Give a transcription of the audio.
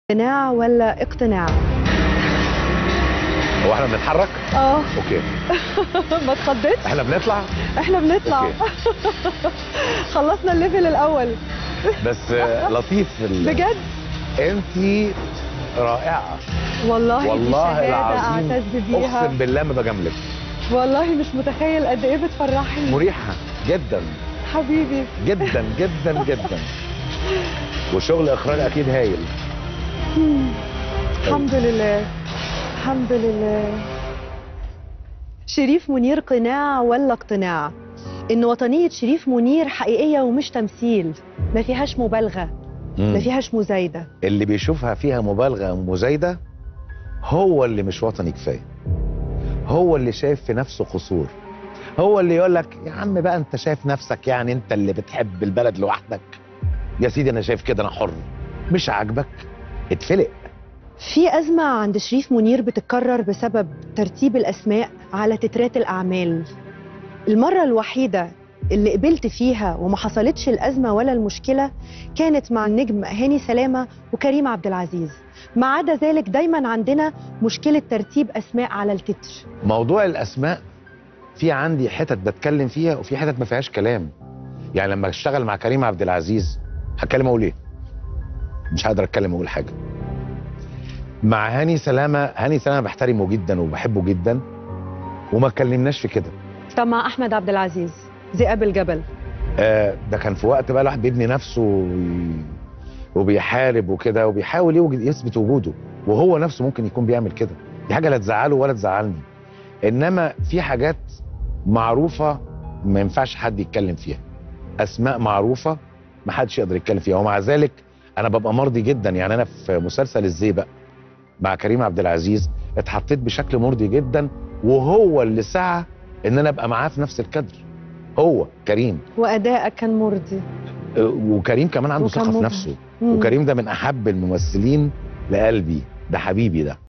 اقتناع ولا اقتناع هو احنا بنتحرك؟ اه اوكي ما اتخضتش احنا بنطلع احنا بنطلع أوكي. خلصنا الليفل الاول بس آه، لطيف ال... بجد انت رائعه والله دي والله شهادة العظيم اعتز بيها اقسم بالله ما بجاملك والله مش متخيل قد ايه بتفرحني مريحه جدا حبيبي جدا جدا جدا وشغل اخراج اكيد هايل الحمد لله الحمد لله شريف منير قناع ولا اقتناع ان وطنية شريف منير حقيقية ومش تمثيل ما فيهاش مبالغة ما مم. فيهاش مزايدة اللي بيشوفها فيها مبالغه ومزايده هو اللي مش وطني كفايه هو اللي شايف في نفسه قصور هو اللي يقول لك يا عم بقى انت شايف نفسك يعني انت اللي بتحب البلد لوحدك يا سيدي انا شايف كده انا حر مش عاجبك اتفلق في أزمة عند شريف منير بتتكرر بسبب ترتيب الأسماء على تترات الأعمال المرة الوحيدة اللي قبلت فيها وما حصلتش الأزمة ولا المشكلة كانت مع النجم هاني سلامة وكريم عبد العزيز ما عدا ذلك دايما عندنا مشكلة ترتيب أسماء على التتر موضوع الاسماء في عندي حتت بتكلم فيها وفي حتت ما فيهاش كلام يعني لما اشتغل مع كريم عبد العزيز هتكلم اقول ايه مش هقدر اتكلم اقول حاجه مع هاني سلامه هاني سلامه بحترمه جدا وبحبه جدا وما اتكلمناش في كده طب مع أحمد عبد العزيز ذئاب الجبل آه ده كان في وقت بقى الواحد بيبني نفسه وي- وبيحارب وكده وبيحاول يوجد يثبت وجوده وهو نفسه ممكن يكون بيعمل كده دي حاجه لا تزعله ولا تزعلني انما في حاجات معروفه ما ينفعش حد يتكلم فيها اسماء معروفه ما حدش يقدر يتكلم فيها ومع ذلك انا ببقى مرضي جدا يعني انا في مسلسل الزيبق مع كريم عبد العزيز اتحطيت بشكل مرضي جدا وهو اللي سعى ان انا ابقى معاه في نفس الكادر هو كريم وأدائك كان مرضي وكريم كمان عنده وكان ثقه في مبهر. نفسه مم. وكريم ده من احب الممثلين لقلبي ده حبيبي ده